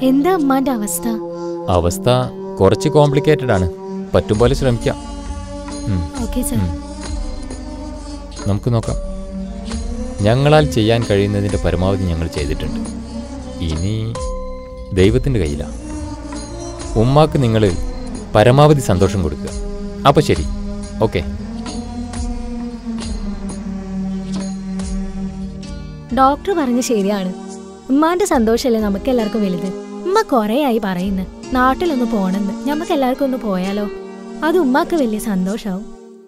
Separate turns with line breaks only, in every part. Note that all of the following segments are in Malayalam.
എന്താ അമ്മാന്റെ അവസ്ഥ
അവസ്ഥ കുറച്ച് കോംപ്ലിക്കേറ്റഡ് ആണ് പറ്റും പോലെ ശ്രമിക്കാം ഉം,
ഓക്കെ സർ
ഉം. നമുക്ക് നോക്കാം ഞങ്ങളാൽ ചെയ്യാൻ കഴിയുന്നതിൻ്റെ പരമാവധി ഞങ്ങൾ ചെയ്തിട്ടുണ്ട് ഇനി ദൈവത്തിൻ്റെ കയ്യിലാണ് ഉമ്മാക്ക് നിങ്ങൾ പരമാവധി സന്തോഷം കൊടുക്കുക അപ്പോൾ ശരി ഓക്കെ
ഡോക്ടർ പറഞ്ഞ ശരിയാണ് ഉമ്മാന്റെ സന്തോഷമല്ലേ നമുക്ക് എല്ലാവർക്കും വലുത് ഉമ്മ കുറേ ആയി പറയുന്നു നാട്ടിലൊന്ന് പോണെന്ന് നമുക്ക് എല്ലാവർക്കും ഒന്ന് പോയാലോ അത് ഉമ്മാക്ക് വലിയ സന്തോഷാവും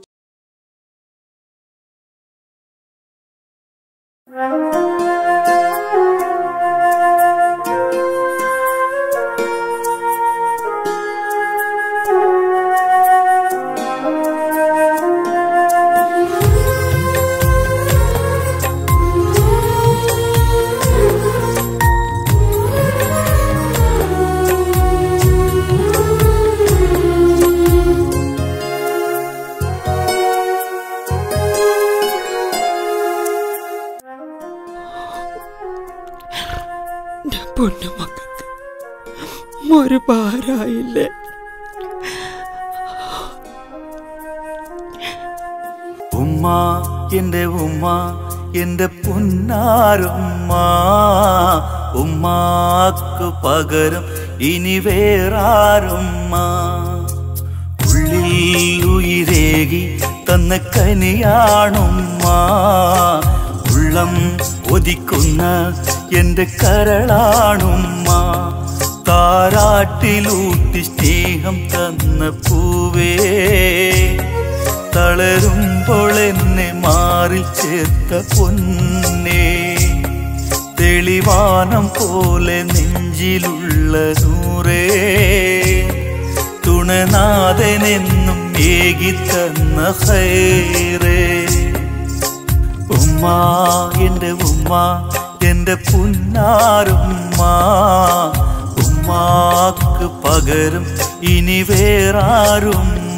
എന്റെ പൊന്നു മക്കൾക്ക് ഒരു ഭാരായില്ലേ
ഉമ്മ എന്റെ ഉമ്മ എന്റെ പുന്നാരുമ്മ ഉമ്മാക്ക് പകരം ഇനി വേറാരുമ്മ ഉള്ളിൽ ഉയിരേകി തന്ന കനിയാണുമ്മ ഉള്ളം ഒതിക്കുന്ന എന്റെ കരളാണുമ്മ താരാട്ടിലൂട്ടി സ്നേഹം തന്ന പൂവേ തളരുമ്പോൾ എന്നെ മാറിൽ ചേർത്ത പൊന്നേ തെളിവാനം പോലെ നെഞ്ചിലുള്ള നൂറേ തുണനാഥനെന്നും ഏകി തന്ന ഹൈറേ ഉമ്മ എന്റെ ഉമ്മ എന്റെ പുന്നാരുമ്മ ഉമ്മാക്ക് പകരം ഇനി വേറാരുമ്മ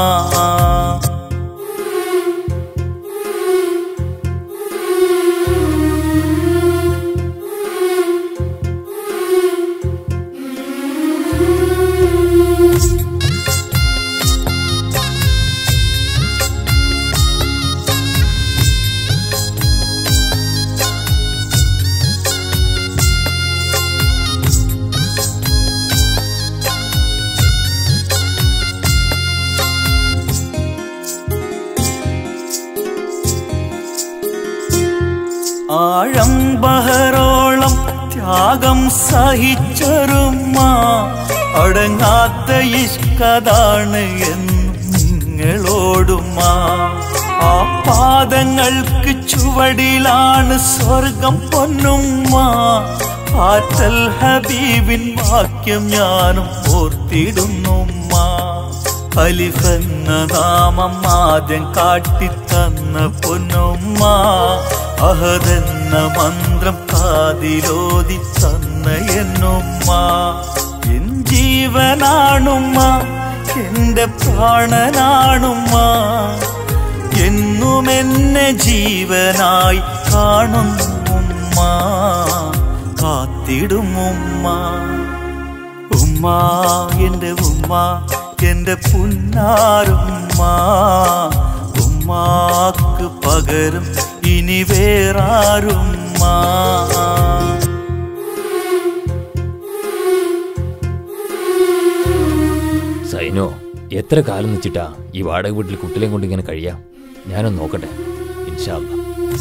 ആഴം ബഹറോളം ത്യാഗം സഹിച്ചൊരുമ്മ അടങ്ങാത്ത ഇഷ്കതാണ് എന്നും നിങ്ങളോടുമ്മ ആ പാദങ്ങൾക്ക് ചുവടിലാണ് സ്വർഗം പൊന്നുമ്മ ആറ്റൽ ഹബീബിൻ വാക്യം ഞാനും ഓർത്തിടുന്നുമ്മ അലിഫെന്ന നാമം ആദ്യം കാട്ടിത്തന്ന പൊന്നുമ്മ അഹദെന്ന മന്ത്രം കാതിലോതി തന്ന എന്നുമ്മ എൻ ജീവനാണുമ്മ എന്റെ പ്രാണനാണുമ്മ എന്നും എന്നെ ജീവനായി കാണുന്നുമ്മ കാത്തിടുമുമ്മ ഉമ്മ എന്റെ ഉമ്മ എന്റെ പുന്നാരുമ്മ ഉമ്മാക്ക് പകരം ഇനി വേറാരുമ്മ
സൈനോ എത്ര കാലം വെച്ചിട്ടാ ഈ വാടക വീട്ടിൽ കുട്ടികളെയും കൊണ്ട് ഇങ്ങനെ കഴിയാം ഞാനൊന്ന് നോക്കട്ടെ ഇൻഷാ അല്ലാ.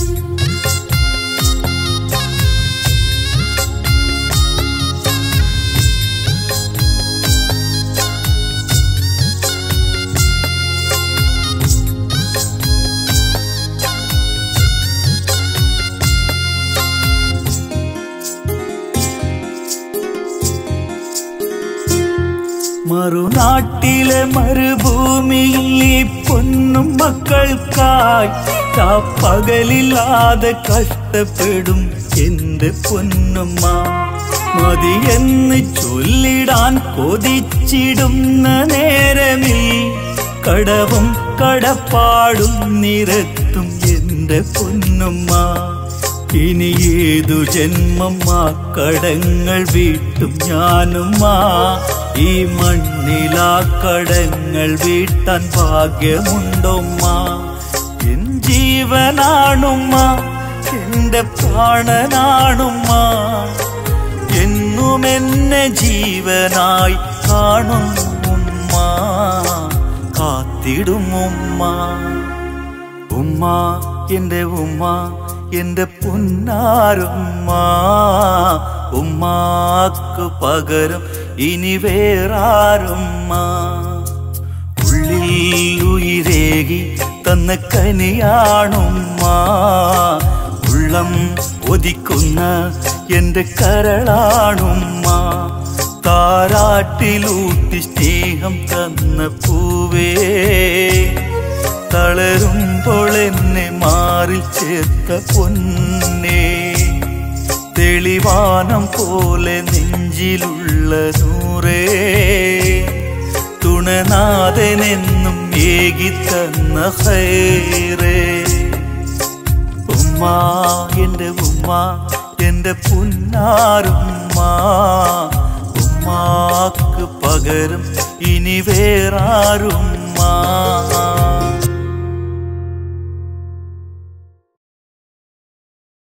മറുനാട്ടിലെ മരുഭൂമിയിൽ ഈ പൊന്നും മക്കൾക്കായി പകലില്ലാതെ കഷ്ടപ്പെടും എന്റെ പൊന്നുമ്മ മതിയെന്ന് ചൊല്ലിടാൻ കൊതിച്ചിടുന്ന നേരമിൽ കടവും കടപ്പാടും നിരത്തും എന്റെ പൊന്നുമ്മ ഇനി ഏതു ജന്മം ആ കടങ്ങൾ വീട്ടും ഞാനുമ്മ ഈ മണ്ണിലാ കടങ്ങൾ വീട്ടാൻ ഭാഗ്യമുണ്ടോമ്മ എൻ ജീവനാണുമ്മ എന്റെ പ്രാണനാണുമ്മ എന്നും എന്നെ ജീവനായി കാണുന്നുമ്മ കാത്തിടും ഉമ്മ ഉമ്മ എന്റെ ഉമ്മ എന്റെ പുന്നാരുമ്മ ഉമ്മാക്ക് പകരം ഇനി വേറാരുമ്മ ഉള്ളിൽ ഉയിരേകി തന്ന കനിയാണുമ്മ ഉള്ളം ഒതിക്കുന്ന എന്റെ കരളാണുമ്മ താരാട്ടിലൂട്ടി സ്നേഹം തന്ന പൂവേ തളരുമ്പോൾ എന്നെ മാറി ചേർത്ത പൊന്നേ തെളിവാനം പോലെ നെഞ്ചിലുള്ള നൂറേ തുണനാഥനെന്നും ഏകിത്തന്ന ഹൈറേ ഉമ്മ എന്റെ ഉമ്മ എന്റെ പുന്നാരുമ്മ ഉമ്മാക്ക് പകരം ഇനി വേറാരുമ്മ